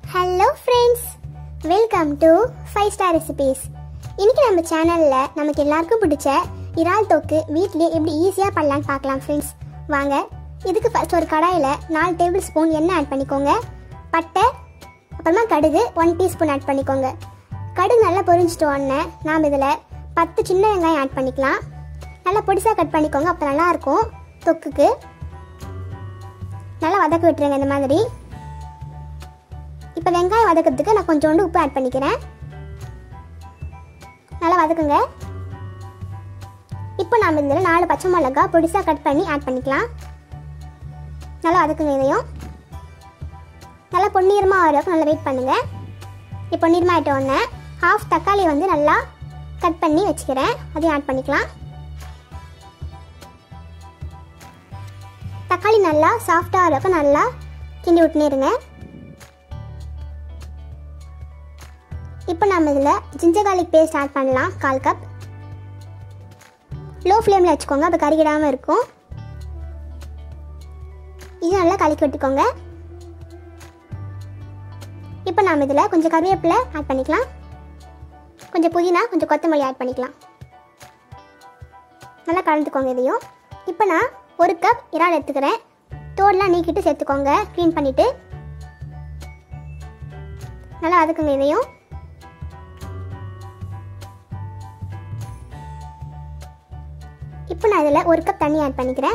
hello friends welcome to five star recipes இன்னைக்கு நம்ம சேனலில் நமக்கு எல்லாருக்கும் பிடிச்ச இறால் தொக்கு வீட்லேயே எப்படி ஈஸியாக பண்ணலான்னு பார்க்கலாம் ஃப்ரெண்ட்ஸ் வாங்க இதுக்கு ஃபர்ஸ்ட் ஒரு கடாயில் நாலு டேபிள் ஸ்பூன் எண்ணெய் ஆட் பண்ணிக்கோங்க பட்டை அப்புறமா கடுகு ஒன் டீஸ்பூன் ஆட் பண்ணிக்கோங்க கடுகு நல்லா பொரிஞ்சிட்ட உடனே நாம் இதில் பத்து சின்ன வெங்காயம் ஆட் பண்ணிக்கலாம் நல்லா பொடிசாக கட் பண்ணிக்கோங்க அப்போ நல்லாயிருக்கும் தொக்குக்கு நல்லா வதக்க விட்டுருங்க இந்த மாதிரி இப்போ வெங்காயம் வதக்கிறதுக்கு நான் கொஞ்சோண்டு உப்பு ஆட் பண்ணிக்கிறேன் நல்லா வதக்குங்க இப்போ நாம் இதில் நாலு பச்சை மிளகா பொடிசாக கட் பண்ணி ஆட் பண்ணிக்கலாம் நல்லா வதக்குங்க இதையும் நல்லா பொன்னிறமாக வரைக்கும் நல்லா வெயிட் பண்ணுங்க இப்போ பொன்னிறமாக ஆகிட்ட உடனே ஹாஃப் தக்காளி வந்து நல்லா கட் பண்ணி வச்சுக்கிறேன் அதையும் ஆட் பண்ணிக்கலாம் தக்காளி நல்லா சாஃப்டாக வரைக்கும் நல்லா கிண்டி விட்டுனே இருங்க இப்போ நம்ம இதில் ஜிஞ்சர் garlic பேஸ்ட் ஆட் பண்ணலாம் கால் கப் லோ ஃப்ளேமில் வச்சுக்கோங்க அப்போ கருகிடாமல் இருக்கும் இது நல்லா கலக்கி விட்டுக்கோங்க இப்போ நாம் இதில் கொஞ்சம் கருவேப்பிலை ஆட் பண்ணிக்கலாம் கொஞ்சம் புதினா கொஞ்சம் கொத்தமல்லி ஆட் பண்ணிக்கலாம் நல்லா கலந்துக்கோங்க இதையும் இப்போ நான் ஒரு கப் இறால் எடுத்துக்கிறேன் தோடெலாம் நீக்கிட்டு சேர்த்துக்கோங்க க்ளீன் பண்ணிவிட்டு நல்லா அதுக்குங்க இதையும் இப்போ நான் இதில் ஒரு கப் தண்ணி ஆட் பண்ணிக்கிறேன்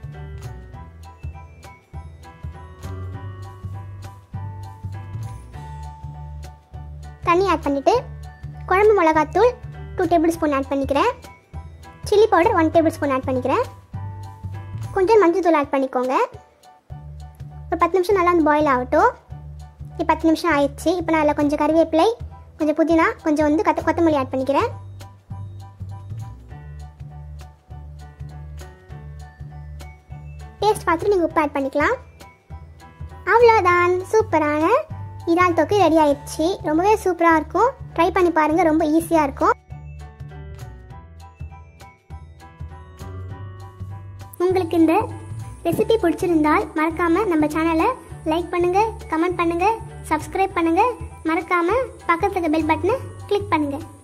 தண்ணி ஆட் பண்ணிவிட்டு குழம்பு மிளகாத்தூள் டூ டேபிள் ஸ்பூன் ஆட் பண்ணிக்கிறேன் chilli powder one tablespoon add பண்ணிக்கிறேன் கொஞ்சம் மஞ்சள் தூள் ஆட் பண்ணிக்கோங்க ஒரு பத்து நிமிஷம் நல்லா வந்து பாயில் ஆகட்டும் இப்போ பத்து நிமிஷம் ஆயிடுச்சு இப்போ நான் அதில் கொஞ்சம் கருவேப்பிலை கொஞ்சம் புதினா கொஞ்சம் வந்து கத்த கொத்தமல்லி ஆட் பண்ணிக்கிறேன் டேஸ்ட் பார்த்துட்டு நீங்கள் உப்பு ஆட் பண்ணிக்கலாம் அவ்வளோதான் சூப்பரான இறால் தொக்கு ரெடி ஆயிடுச்சு ரொம்பவே சூப்பராக இருக்கும் ட்ரை பண்ணி பாருங்கள் ரொம்ப ஈஸியாக இருக்கும் உங்களுக்கு இந்த ரெசிபி பிடிச்சிருந்தால் மறக்காமல் நம்ம சேனலை லைக் பண்ணுங்கள் கமெண்ட் பண்ணுங்கள் சப்ஸ்கிரைப் பண்ணுங்கள் மறக்காமல் பக்கத்துல பெல் பட்டனை கிளிக் பண்ணுங்கள்